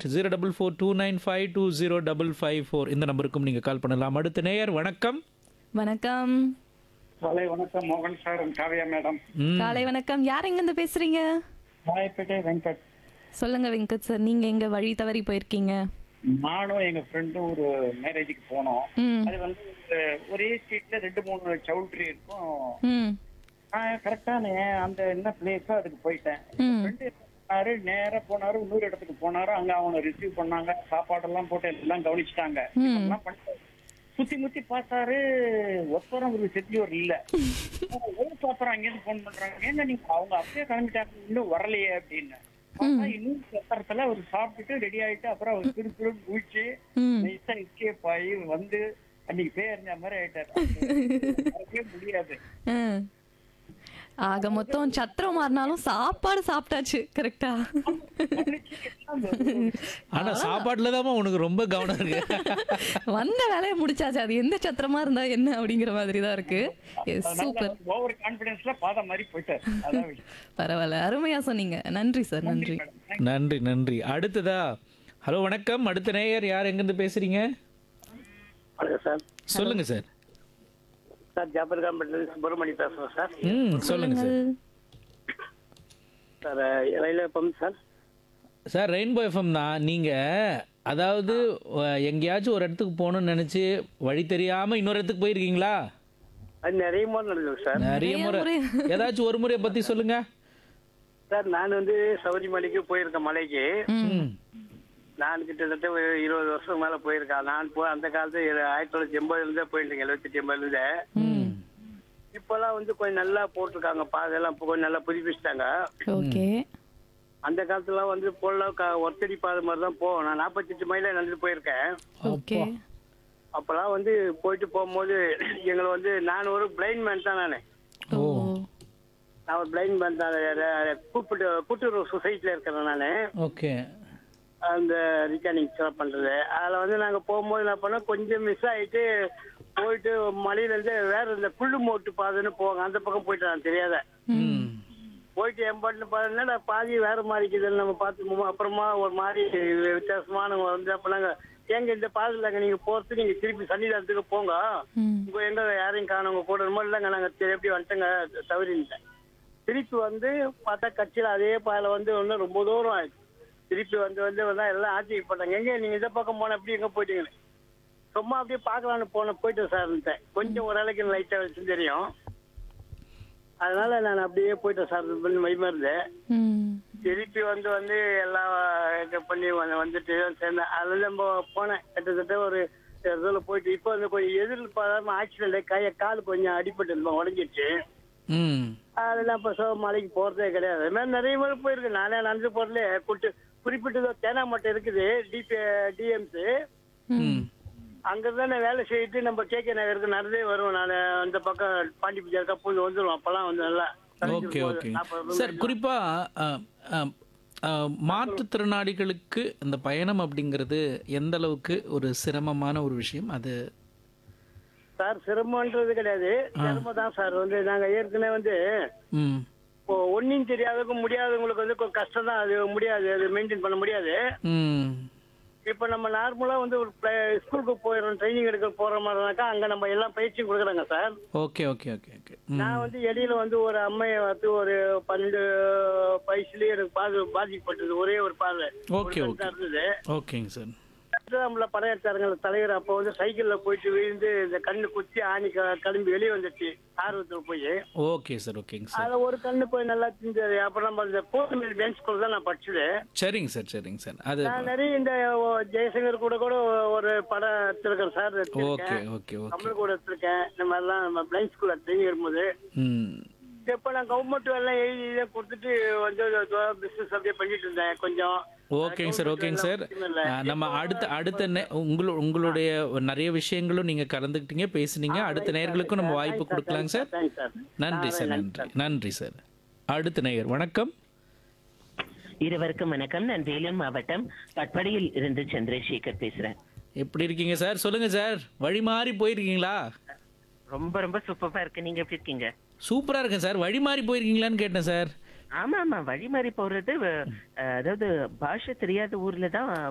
Eight zero double four two nine five two zero double five four இந்த நம்பருக்கும் நீங்கள் கால் பண்ணலாம் அடுத்த நேயர் வணக்கம் வணக்கம் காலை வணக்கம் மோகன் சார் காவியா மேடம் ம் காலை வணக்கம் யார் எங்க இருந்து பேசுறீங்க ராயப்பேட்டை வெங்கட் சொல்லுங்க வெங்கட் சார் நீங்க எங்க வழி தவறி போயிருக்கீங்க நானும் எங்க ஃப்ரெண்டும் ஒரு மேரேஜுக்கு போனோம் ம் அது வந்து ஒரு- ஒரே ஸ்ட்ரீட்ல ரெண்டு மூணு சவுல்ட்ரி இருக்கும் ம் நான் கரெக்டா அந்த என்ன பிளேஸோ அதுக்கு போயிட்டேன் ம் ஃப்ரெண்டு போனாரு நேரா போனாரு இன்னொரு இடத்துக்கு போனாரு அங்க அவங்க ரிசீவ் பண்ணாங்க சாப்பாடெல்லாம் போட்டு எல்லாம் கவனிச்சிட்டாங்க ம். எல்லாம் பண்ணிட்டாரு. சுத்தி முத்தி பார்த்தாரு ஒருத்தரம் ஒரு செட்டியோர் இல்ல ஒரு பாத்திரம் அங்கேருந்து போன் பண்றாங்க ஏங்க நீங்க அவங்க அப்படியே கிளம்பிட்டாங்க இன்னும் வரலையே அப்படின்னு பார்த்தா இன்னும் சத்திரத்துல அவர் சாப்பிட்டுட்டு ரெடி ஆயிட்டு அப்புறம் அவர் திரு திரு குளிச்சு ம் நைஸா எஸ்கேப் ஆகி வந்து அன்னைக்கு பேர் அறிஞ்ச மாதிரி ஆயிட்டாரு மறக்கவே முடியாது ம். ஆக மொத்தம் சத்திரம் மாறினாலும் சாப்பாடு சாப்பிட்டாச்சு கரெக்டா ஆனா சாப்பாட்டுல தான் உனக்கு ரொம்ப கவனம் இருக்கு வந்த வேலையை முடிச்சாச்சு அது எந்த சத்திரமா இருந்தா என்ன அப்படிங்கிற மாதிரி தான் இருக்கு சூப்பர் ஓவர் கான்பிடன்ஸ்ல பாதம் மாதிரி போயிட்டாரு அதான் விஷயம். பரவாயில்ல அருமையா சொன்னீங்க நன்றி சார் நன்றி நன்றி நன்றி அடுத்ததா ஹலோ வணக்கம் அடுத்த நேயர் யார் எங்கேருந்து பேசுறீங்க வணக்கம் சார் சொல்லுங்க சார் சார் ஜாபர் காம்பட்டில சுப்பிரமணி பேசுறேன் சார் ம் சொல்லுங்க sir sir railway pump sir sir rainbow FM தான் நீங்கள் அதாவது அஹ், எங்கேயாச்சும் ஒரு இடத்துக்கு போகணும்னு நினச்சி வழி தெரியாமல் இன்னொரு இடத்துக்கு போயிருக்கீங்களா அது நிறைய முறை நடந்தது சார் நிறைய முறை ஏதாச்சும் ஒரு முறையை பற்றி சொல்லுங்க சார் நான் வந்து சபரிமலைக்கு போயிருக்கேன் மலைக்கு ம் நான் கிட்டத்தட்ட ஒரு இருபது வருஷம் மேல போயிருக்கேன் நான் போ அந்த காலத்து இரு- ஆயிரத்தி தொள்ளாயிரத்தி எண்பதுல இருந்தே போயிருக்கேன் எழுபத்தி எண்பதுல இருந்தே ம் இப்பெல்லாம் வந்து கொஞ்சம் நல்லா போட்டிருக்காங்க பாதையெல்லாம் இப்போ கொஞ்சம் நல்லா புதுப்பிச்சிட்டாங்க ஓகே அந்த காலத்துல வந்து போல ஒத்தடி பாதை மாதிரி தான் போவோம் நான் நாற்பத்தெட்டு மைல நடந்து போயிருக்கேன் ஓகே அப்பெல்லாம் வந்து போயிட்டு போகும்போது எங்களை வந்து நான் ஒரு பிளைண்ட் மேன் தான் நான் ஓ நான் ஒரு பிளைண்ட் மேன் தான் ர- கூப்பிட்டு கூட்டுறவு சொசைட்டில இருக்கிறேன் நான் ஓகே அந்த ரிகார்டிங் பண்றது அதுல வந்து நாங்க போகும்போது என்ன பண்ணோம் கொஞ்சம் மிஸ் ஆயிட்டு போயிட்டு மலையில இருந்து வேற இந்த புல்லு மோட்டு பாதைன்னு போவாங்க அந்த பக்கம் போயிட்டு நான் தெரியாத ம் போயிட்டு என் பாட்டுல பாருன்னா பாதி வேற மாதிரி இருக்குதுன்னு நம்ம பார்த்து மு- அப்புறமா ஒரு மாதிரி வித்தியாசமான வந்து அப்ப நாங்க ஏங்க இந்த பாதையிலங்க நீங்க போறது நீங்க திருப்பி சன்னிதானத்துக்கு போங்க ம் உங்க எங்க யாரையும் காணவங்க கூட ரொம்ப இல்லைங்க நாங்க சரி, எப்படி வந்துட்டோங்க தவறிட்டேன் திருப்பி வந்து பார்த்தா கட்சியில அதே பாதையில வந்து ஒன்றும் ரொம்ப தூரம் ஆயிடுச்சு திருப்பி வந்து வந்து வந்தா எல்லாம் ஆச்சரியப்பட்டாங்க எங்க நீங்க இந்த பக்கம் போன எப்படி எங்க போயிட்டீங்க சும்மா அப்படியே பார்க்கலான்னு போன போயிட்டேன் சார்ன்ட்டேன் கொஞ்சம் ஓரளவுக்கு லைட்டா வச்சு தெரியும் அதனால நான் அப்படியே போயிட்டேன் சார் பண்ணி மைமா இருந்தேன் ம் திருப்பி வந்து வந்து எல்லாம் இது பண்ணி வந்து- வந்துட்டு சேர்ந்தேன் அதுல நம்ம போனேன் கிட்டத்தட்ட ஒரு இதில் போயிட்டு இப்போ வந்து கொஞ்சம் எதிர்பாராம ஆக்சிடென்ட் கையை கால் கொஞ்சம் அடிபட்டு உடஞ்சிருச்சு ம் அதெல்லாம் இப்போ சோ மலைக்கு போறதே கிடையாது அது மாதிரி நிறைய முறை போயிருக்கு நானே நடந்து போறதுல குட்டு குறிப்பிட்டு தேனா மட்டும் இருக்குது டிபி டிஎம்ஸு ம் அங்க தானே வேலை செய்யிட்டு நம்ம கே கே நகருக்கு நடந்தே வருவோம் நான் அந்த பக்கம் பாண்டி பஜார் கப்பல் வந்துடும் அப்பெல்லாம் வந்து நல்லா ஓகே ஓகே சார் குறிப்பாக மாற்றுத்திறனாளிகளுக்கு இந்த பயணம் அப்படிங்கிறது எந்த அளவுக்கு ஒரு சிரமமான ஒரு விஷயம் அது சார் சிரமம்ன்றது கிடையாது சிரமம் தான் சார் வந்து நாங்க ஏற்கனவே வந்து ம் இப்போ ஒன்னும் தெரியாதவங்க முடியாதவங்களுக்கு வந்து கொஞ்சம் கஷ்டம் தான் அது முடியாது அது மெயின்டைன் பண்ண முடியாது ம் இப்போ நம்ம நார்மலா வந்து ஒரு ஸ்கூலுக்கு போயிடுறோம் ட்ரைனிங் எடுக்க போற மாதிரினாக்கா அங்க நம்ம எல்லாம் பயிற்சி கொடுக்குறாங்க sir okay okay okay okay ம் நான் வந்து இடையில வந்து ஒரு அம்மையை வந்து ஒரு பன்னெண்டு வயசுலயே எனக்கு பாது பாதிக்கப்பட்டது ஒரே ஒரு பார்வை ஓகே ஒரு ஓகே கண் தான் இருந்தது ஓகேங்க சார் நம்மள படையெடுத்தாருங்க தலைவர் அப்போ வந்து சைக்கிள்ல போயிட்டு விழுந்து இந்த கண்ணு குத்தி ஆணி க- கிளம்பி வெளியே வந்துச்சு ஆர்வத்துல போய் ஓகே சார் ஓகேங்க சார் அதுல ஒரு கண்ணு போய் நல்லா செஞ்சது அப்புறம் நம்ம இந்த போர்ட் பெஞ்ச் ஸ்கூல் தான் நான் படிச்சது சரிங்க சார் சரிங்க சார் அது நான் நிறைய இந்த ஓ, ஜெயசங்கர் கூட கூட ஒரு படம் எடுத்திருக்கேன் சார் ஓகே எடுத்திருக்கேன் ஓகே ஓகே தமிழ் கூட எடுத்திருக்கேன் இந்த மாதிரிலாம் நம்ம பிளைண்ட் ஸ்கூல்ல ட்ரைனிங் இருக்கும்போது ம் இப்ப நான் கவர்மெண்ட் எல்லாம் எழுதி இதை கொடுத்துட்டு வந்து பிசினஸ் அப்படியே பண்ணிட்டு இருந்தேன் கொஞ்சம் ஓகேங்க சார் ஓகேங்க சார் ஆ, நம்ம அடுத்த அடுத்த நே- உங்களு உங்களுடைய நிறைய விஷயங்களும் நீங்கள் கலந்துக்கிட்டீங்க பேசுனீங்க அடுத்த நேயர்களுக்கும் நம்ம வாய்ப்பு கொடுக்கலாங்க சார் தேங்க்ஸ் சார் நன்றி சார் நன்றி நன்றி சார் அடுத்த நேயர் வணக்கம் இருவருக்கும் வணக்கம் நான் வேலூர் மாவட்டம் பட்படியில் இருந்து சந்திரசேகர் பேசுறேன் எப்படி இருக்கீங்க சார் சொல்லுங்க சார் வழி மாறி போயிருக்கீங்களா ரொம்ப ரொம்ப சூப்பரா இருக்கு நீங்க எப்படி இருக்கீங்க சூப்பரா இருக்கேன் சார் வழி மாறி போயிருக்கீங்களான்னு கேட்டேன் சார் ஆமா ஆமா வழி மாறி போறது அஹ், அதாவது பாஷை தெரியாத ஊர்ல தான்